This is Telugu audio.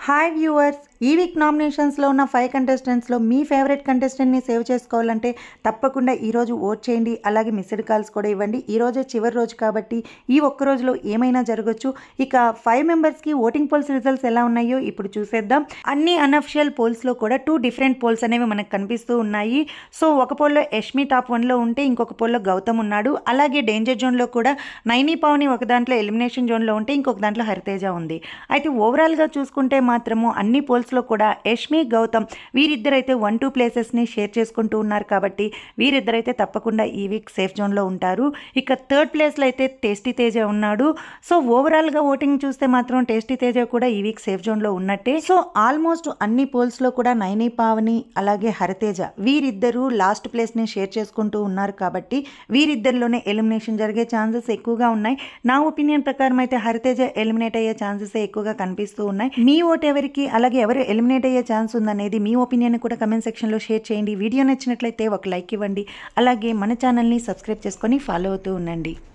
హాయ్ వ్యూవర్స్ ఈ వీక్ నామినేషన్స్లో ఉన్న ఫైవ్ కంటెస్టెంట్స్లో మీ ఫేవరెట్ కంటెస్టెంట్ని సేవ్ చేసుకోవాలంటే తప్పకుండా ఈరోజు ఓట్ చేయండి అలాగే మిస్డ్ కాల్స్ కూడా ఇవ్వండి ఈ రోజే చివరి రోజు కాబట్టి ఈ ఒక్క రోజులో ఏమైనా జరగచ్చు ఇక ఫైవ్ మెంబర్స్కి ఓటింగ్ పోల్స్ రిజల్ట్స్ ఎలా ఉన్నాయో ఇప్పుడు చూసేద్దాం అన్ని అన్అఫిషియల్ పోల్స్లో కూడా టూ డిఫరెంట్ పోల్స్ అనేవి మనకు కనిపిస్తూ ఉన్నాయి సో ఒక పోల్లో యష్మి టాప్ వన్లో ఉంటే ఇంకొక పోల్లో గౌతమ్ ఉన్నాడు అలాగే డేంజర్ జోన్లో కూడా నైనీ పావని ఒక దాంట్లో ఎలిమినేషన్ జోన్లో ఉంటే ఇంకొక దాంట్లో హరితేజ ఉంది అయితే ఓవరాల్గా చూసుకుంటే మాత్రము అన్ని పోల్స్లో కూడా యష్మి గౌతమ్ వీరిద్దరైతే వన్ టూ ప్లేసెస్ని షేర్ చేసుకుంటూ ఉన్నారు కాబట్టి వీరిద్దరైతే తప్పకుండా ఈ వీక్ సేఫ్ జోన్లో ఉంటారు ఇక థర్డ్ ప్లేస్లో అయితే టేస్టీ తేజ ఉన్నాడు సో ఓవరాల్గా ఓటింగ్ చూస్తే మాత్రం టేస్టీ తేజ కూడా ఈ వీక్ సేఫ్ జోన్లో ఉన్నట్టే సో ఆల్మోస్ట్ అన్ని పోల్స్లో కూడా నైనీ పావని అలాగే హరితేజ వీరిద్దరూ లాస్ట్ ప్లేస్ని షేర్ చేసుకుంటూ ఉన్నారు కాబట్టి వీరిద్దరిలోనే ఎలిమినేషన్ జరిగే ఛాన్సెస్ ఎక్కువగా ఉన్నాయి నా ఒపీనియన్ ప్రకారం అయితే హరితేజ ఎలిమినేట్ అయ్యే ఛాన్సెస్ ఎక్కువగా కనిపిస్తూ ఉన్నాయి మీ ఓట్ ఎవరికి అలాగే ఎవరు ఎలిమినేట్ అయ్యే ఛాన్స్ ఉందనేది మీ ఒపీనియన్ కూడా కమెంట్ సెక్షన్లో షేర్ చేయండి వీడియో నచ్చినట్లయితే ఒక లైక్ ఇవ్వండి అలాగే మన ఛానల్ని సబ్స్క్రైబ్ చేసుకొని ఫాలో అవుతూ ఉండండి